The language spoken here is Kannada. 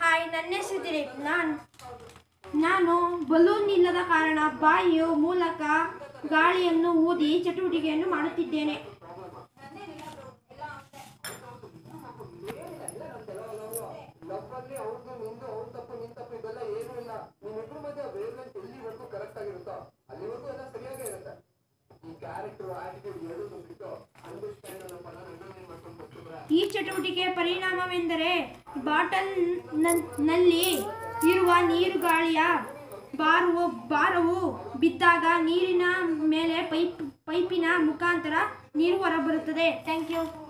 ಹಾಯ್ ನನ್ನ ಹೆಸರು ದಿಲೀಪ್ ನಾನು ನಾನು ಬಲೂನ್ ಇಲ್ಲದ ಕಾರಣ ಬಾಯಿಯ ಮೂಲಕ ಗಾಳಿಯನ್ನು ಊದಿ ಚಟುವಟಿಕೆಯನ್ನು ಮಾಡುತ್ತಿದ್ದೇನೆ ಲವ್ವಲ್ಲಿ ಅವ್ರದ್ದು ನಿಂದು ಅವ್ರ ತಪ್ಪು ನಿನ್ ತಪ್ಪು ಇದೆಲ್ಲ ಏನೂ ಇಲ್ಲ ನಿಮ್ಮಿಬ್ರ ಮಧ್ಯೆ ವೇವ್ಲೆಂತ್ ಎಲ್ಲಿವರೆಗೂ ಕರೆಕ್ಟ್ ಆಗಿರುತ್ತೋ ಅಲ್ಲಿವರೆಗೂ ಎಲ್ಲ ಸರಿಯಾಗೇ ಇರುತ್ತೆ ಈ ಕ್ಯಾರೆಕ್ಟರ್ ಆಟಿಟ್ಯೂಡ್ ಎರಡೂ ಬಿಟ್ಟು ಅಂಡರ್ಸ್ಟ್ಯಾಂಡ್ ಅನ್ನೋ ಪದ ಅಂಡರ್ಲೈನ್ ಮಾಡ್ಕೊಂಡು ಹೋಗ್ತಿದ್ರೆ ಈ ಚಟುವಟಿಕೆಯ ಪರಿಣಾಮವೆಂದರೆ ಬಾಟಲ್ ನಲ್ಲಿ ಇರುವ ನೀರು ಗಾಳಿಯ ಭಾರವು ಭಾರವು ಬಿದ್ದಾಗ ನೀರಿನ ಮೇಲೆ ಪೈಪ್ ಪೈಪಿನ ಮುಖಾಂತರ ನೀರು ಹೊರಬರುತ್ತದೆ ಥ್ಯಾಂಕ್ ಯು